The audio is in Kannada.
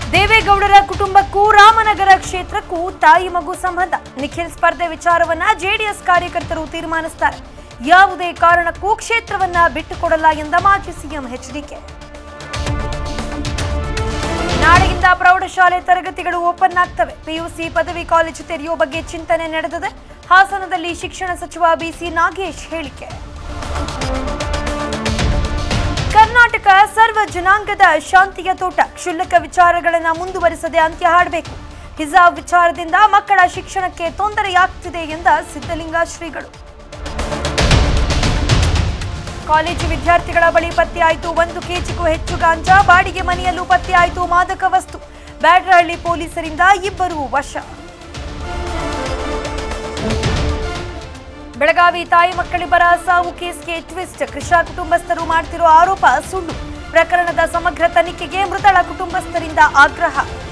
ದೇವೇಗೌಡರ ಕುಟುಂಬಕ್ಕೂ ರಾಮನಗರ ಕ್ಷೇತ್ರಕ್ಕೂ ತಾಯಿ ಮಗು ಸಂಬಂಧ ನಿಖಿಲ್ ಸ್ಪರ್ಧೆ ವಿಚಾರವನ್ನ ಜೆಡಿಎಸ್ ಕಾರ್ಯಕರ್ತರು ತೀರ್ಮಾನಿಸುತ್ತಾರೆ ಯಾವುದೇ ಕಾರಣಕ್ಕೂ ಕ್ಷೇತ್ರವನ್ನ ಬಿಟ್ಟುಕೊಡಲ್ಲ ಎಂದ ಮಾಜಿ ಸಿಎಂ ಎಚ್ಡಿಕೆ ನಾಳೆಯಿಂದ ಪ್ರೌಢಶಾಲೆ ತರಗತಿಗಳು ಓಪನ್ ಆಗ್ತವೆ ಪಿಯುಸಿ ಪದವಿ ಕಾಲೇಜು ತೆರೆಯುವ ಬಗ್ಗೆ ಚಿಂತನೆ ನಡೆದಿದೆ ಹಾಸನದಲ್ಲಿ ಶಿಕ್ಷಣ ಸಚಿವ ಬಿಸಿ ನಾಗೇಶ್ ಹೇಳಿಕೆ ಕರ್ನಾಟಕ ಸರ್ವ ಜನಾಂಗದ ಶಾಂತಿಯ ತೋಟ ಕ್ಷುಲ್ಲಕ ವಿಚಾರಗಳನ್ನು ಮುಂದುವರಿಸದೆ ಅಂತ್ಯ ಹಾಡಬೇಕು ಹಿಜಾಬ್ ವಿಚಾರದಿಂದ ಮಕ್ಕಳ ಶಿಕ್ಷಣಕ್ಕೆ ತೊಂದರೆಯಾಗ್ತಿದೆ ಎಂದ ಸಿದ್ದಲಿಂಗ ಶ್ರೀಗಳು ಕಾಲೇಜು ವಿದ್ಯಾರ್ಥಿಗಳ ಬಳಿ ಪತ್ತೆಯಾಯಿತು ಒಂದು ಕೆಜಿಗೂ ಹೆಚ್ಚು ಗಾಂಜಾ ಬಾಡಿಗೆ ಮನೆಯಲ್ಲೂ ಪತ್ತೆಯಾಯಿತು ಮಾದಕ ವಸ್ತು ಬ್ಯಾಡ್ರಹಳ್ಳಿ ಪೊಲೀಸರಿಂದ ಇಬ್ಬರು ವಶ ಬೆಳಗಾವಿ ತಾಯಿ ಮಕ್ಕಳಿಬ್ಬರ ಸಾವು ಕೇಸ್ಗೆ ಟ್ವಿಸ್ಟ್ ಕೃಷಾ ಕುಟುಂಬಸ್ಥರು ಮಾಡ್ತಿರೋ ಆರೋಪ ಸುಳ್ಳು ಪ್ರಕರಣದ ಸಮಗ್ರ ತನಿಖೆಗೆ ಮೃತಳ ಕುಟುಂಬಸ್ಥರಿಂದ ಆಗ್ರಹ